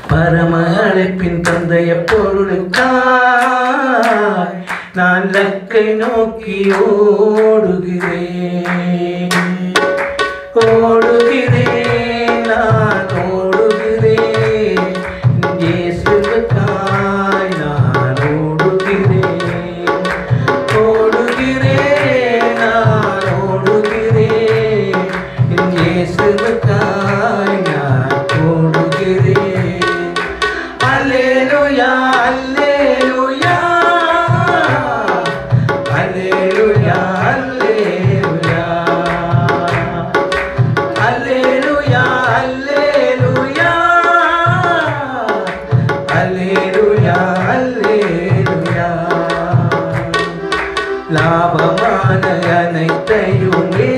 பரம அழைப்பின் தந்தைய பொருளுக்காய் நான் லக்கை நோக்கி ஓடுகிறேன் ஓடுகிறேன் நான் ஓடுகிறேன் இயேசுவுக்காய் நான் ஓடுகிறேன் ஓடுகிறேன் நான் ஓடுகிறேன் இயேசுவுக்காய் நான் ஓடுகிறேன் அல்லேலூயா அல்லேலூயா அல்லேலூயா அல்லேலூயா அல்லேலூயா அல்லேலூயா அல்லேலூயா அல்லேலூயா லாபமான அனைத்தையுமே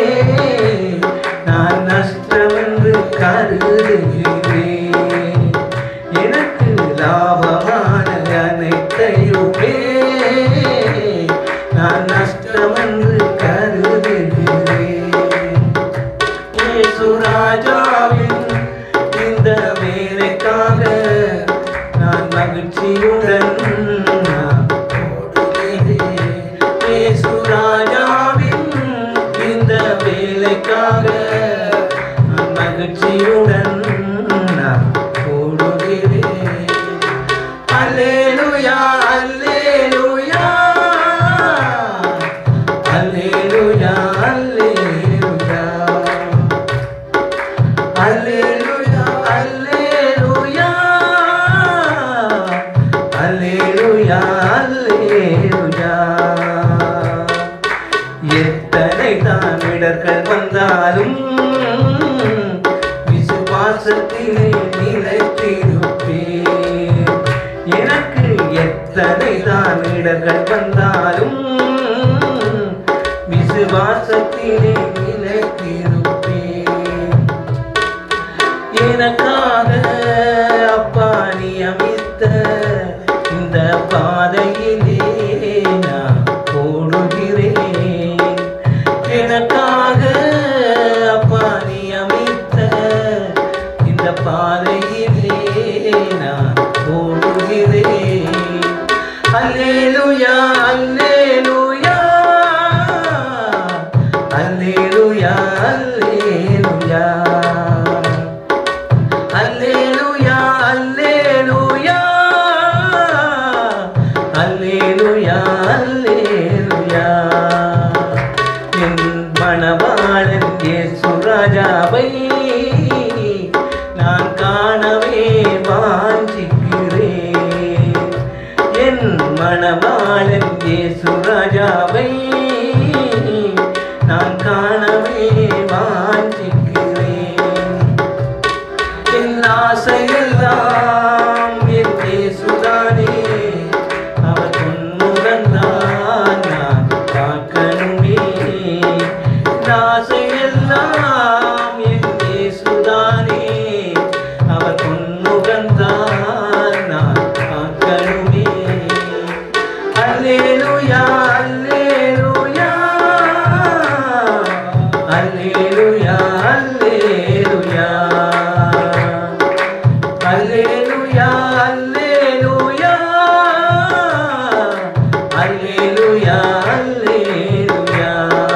நான் நஷ்டம் என்று கருதுகிறேன் எனக்கு லாபமான அனைத்தையுமே நான் நஷ்டம் என்று கருதுகிறேன் இயேசுராஜாவின் இந்த வேலைக்காக நான் மகிழ்ச்சியுடன் நான் ஓடுகிறேன். இயேசுராஜாவின் இந்த வேலைக்காக நான் மகிழ்ச்சியுடன் நான் ஓடுகிறேன் அல்லேலூயா அல்லேலூயா அல்லேலூயா அல்லேலூயா அல்லேலூயா அல்லேலூயா அல்லேலூயா அல்லேலூயா எத்தனை தான் இடர்கள் வந்தாலும் விசுவாசத்திலே நிலைத்திருப்பேன் எனக்கு எத்தனை தான் இடர்கள் வந்தாலும் விசுவாசத்திலே நிலைத்திருப்பேன் எனக்காக அப்பா நியமித்த இந்த பாதையிலே நான் ஓடுகிறேன் எனக்காக அப்பா நியமித்த இந்த பாதையிலே நான் ஓடுகிறேன் அல்லேலூயா அல்லேலூயா அல்லேலூயா அல்லேலூயா அல்லேலூயா அல்லேலூயா அல்லேலூயா அல்லேலூயா என் மணவாளன் இயேசுராஜாவை நான் காணவே வாஞ்சிக்கிறேன் என் மணவாளன் இயேசுராஜாவை நான் காணவே வாஞ்சிக்கிறேன் என் ஆசையெல்லாம் என் இயேசுதானே அவர் பொன்முகந்தான் நான் பார்க்கணுமே என் ஆசையெல்லாம் என் இயேசுதானே அவர் பொன்முகந்தான் நான் பார்க்கணுமே அல்லேலூயா அல்லேலூயா அல்லேலூயா அல்லேலூயா அல்லேலூயா அல்லேலூயா அல்லேலூயா அல்லேலூயா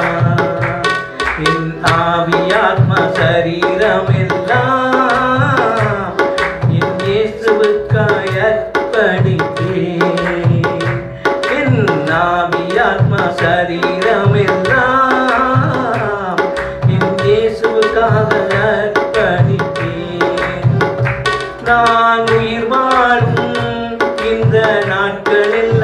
என் ஆவியாத்ம சரீரம் எல்லாம் என் இயேசுவுக்காய் அர்ப்பணித்தேன் என் ஆவியாத்ம சரீரம் எல்லாம் என் இயேசுவுக்காக அர்ப்பணித்தேன் நான் உயிர் வாழும் இந்த நாட்களில்